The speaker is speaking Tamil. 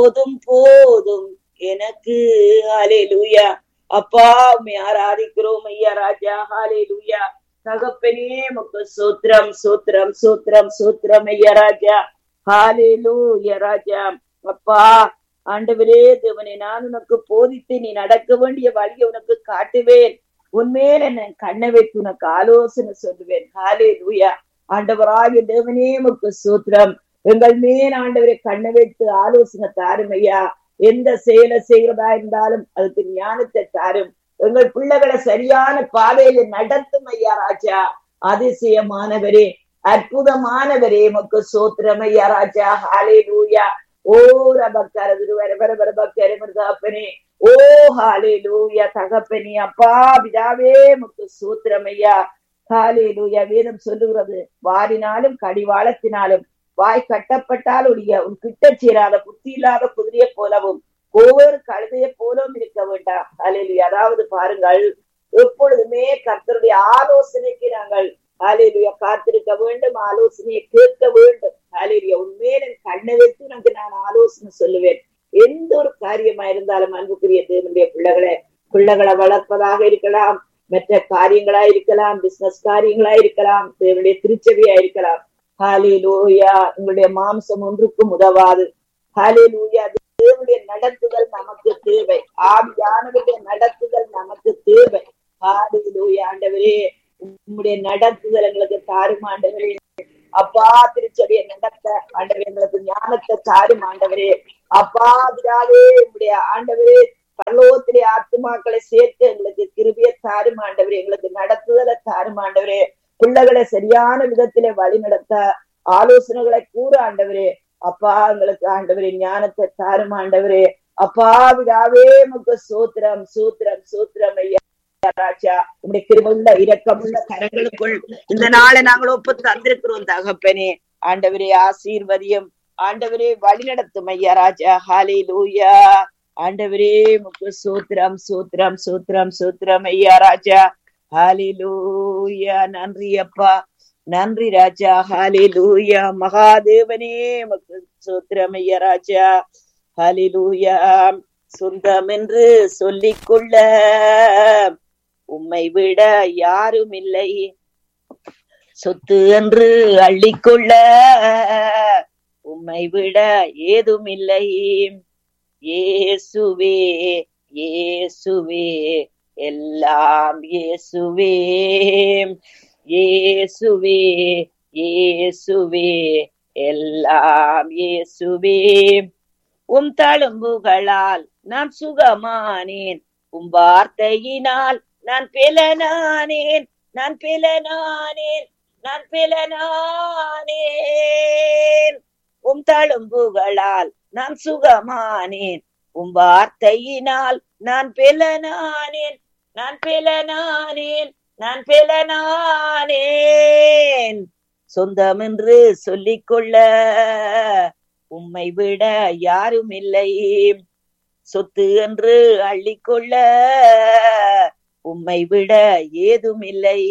போதும் போதும் எனக்கு ஹalleluya அப்பா உம்மை ஆராதிக்கிறோம் ஐயா ராஜா ஹalleluya தகப்பனே உமக்கு சூத்திரம் சூத்திரம் சூத்திரம் சூத்திரம் ஐயா ராஜா ஹalleluya ராஜா அப்பா ஆண்டவரே தேவனே நான் உனக்கு போதித்து நீ நடக்க வேண்டிய வழியை உனக்கு காட்டுவேன் உன்மேல் என்ன கண்ணை வைத்து உனக்கு ஆலோசனை சொல்லுவேன் ஹாலே லூயா ஆண்டவராகிய தேவனே உமக்கு சூத்திரம் எங்கள் மேல் ஆண்டவரை கண்ணை வைத்து ஆலோசனை தாரும் ஐயா எந்த செயலை செய்கிறதா இருந்தாலும் அதுக்கு ஞானத்தை தாரும் எங்கள் பிள்ளைகளை சரியான பாதையில நடத்தும் ஐயா ராஜா அதிசயமானவரே அற்புதமானவரே உமக்கு சோத்திரம் ஐயா ராஜா ஹாலே லூயா ஓ ரபக்கர வர வர வர பக்கர மிருதாப்பனே ஓ ஹாலே லூயா தகப்பனே அப்பா பிதாவே முக்கு சூத்திரம் ஐயா ஹாலே லூயா வேதம் சொல்லுகிறது வாரினாலும் கடிவாளத்தினாலும் வாய் கட்டப்பட்டால் உடைய உன் கிட்ட சேராத புத்தி இல்லாத குதிரையை போலவும் ஒவ்வொரு கழுதையை போலவும் இருக்க வேண்டாம் ஹாலேலுயா அதாவது பாருங்கள் எப்பொழுதுமே கர்த்தருடைய ஆலோசனைக்கு நாங்கள் ஹாலேலுயா காத்திருக்க வேண்டும் ஆலோசனையை கேட்க வேண்டும் ஹாலேலுயா உண்மையில கண்ணை வைத்து உனக்கு நான் ஆலோசனை சொல்லுவேன் எந்த ஒரு காரியமா இருந்தாலும் அன்புக்குரிய தேவனுடைய பிள்ளைகளை பிள்ளைகளை வளர்ப்பதாக இருக்கலாம் மற்ற காரியங்களா இருக்கலாம் பிசினஸ் காரியங்களா இருக்கலாம் தேவனுடைய திருச்செவியா இருக்கலாம் ஹாலே லூயா உங்களுடைய மாம்சம் ஒன்றுக்கும் உதவாது ஹாலே லூயா தேவனுடைய நடத்துதல் நமக்கு தேவை ஆவியானவருடைய நடத்துதல் நமக்கு தேவை ஹாலே லூயா ஆண்டவரே உங்களுடைய நடத்துதல் எங்களுக்கு தாரும் ஆண்டவரே அப்பா திருச்சபையை நடத்த ஆண்டவரே எங்களுக்கு ஞானத்தை தாரும் ஆண்டவரே அப்பா பிதாவே உங்களுடைய ஆண்டவரே பரலோகத்திலே ஆத்துமாக்களை சேர்த்து எங்களுக்கு கிருபிய தாரும் ஆண்டவரே எங்களுக்கு நடத்துதலை தாரும் ஆண்டவரே பிள்ளைகளை சரியான விதத்திலே வழி நடத்த ஆலோசனைகளை கூற ஆண்டவரே அப்பா எங்களுக்கு ஆண்டவரே ஞானத்தை தாரும் ஆண்டவரே அப்பா விடாவே முக சூத்திரம் சூத்திரம் சூத்திரம் ஐயா ராஜா உங்களுடைய கிருபுள்ள இரக்கமுள்ள கரங்களுக்குள் இந்த நாளை நாங்கள் ஒப்பு தந்திருக்கிறோம் தகப்பனே ஆண்டவரே ஆசீர்வதியம் ஆண்டவரே வழி நடத்தும் ஐயா ராஜா ஹாலே லூயா ஆண்டவரே முக்கு சூத்திரம் சூத்திரம் சூத்திரம் சூத்திரம் ஐயா ராஜா ஹாலிலூயா நன்றி அப்பா நன்றி ராஜா ஹாலிலூயா மகாதேவனே மக்கு சூத்திரமைய ராஜா ஹாலிலூயா சொந்தம் என்று சொல்லிக்கொள்ள உம்மை விட யாரும் இல்லை சொத்து என்று அள்ளிக்கொள்ள உம்மை விட ஏதும் இல்லை இயேசுவே இயேசுவே எல்லாம் இயேசுவே இயேசுவே இயேசுவே எல்லாம் இயேசுவே உம் தழும்புகளால் நான் சுகமானேன் உம் வார்த்தையினால் நான் பிலனானேன் நான் பிலனானேன் நான் பிலனானேன் உம் தழும்புகளால் நான் சுகமானேன் உம் வார்த்தையினால் நான் பிலனானேன் நான் பிலனானேன் நான் பிலனானேன் சொந்தம் என்று சொல்லிக்கொள்ள உம்மை விட யாரும் இல்லை சொத்து என்று அள்ளிக்கொள்ள உம்மை விட ஏதும் இல்லை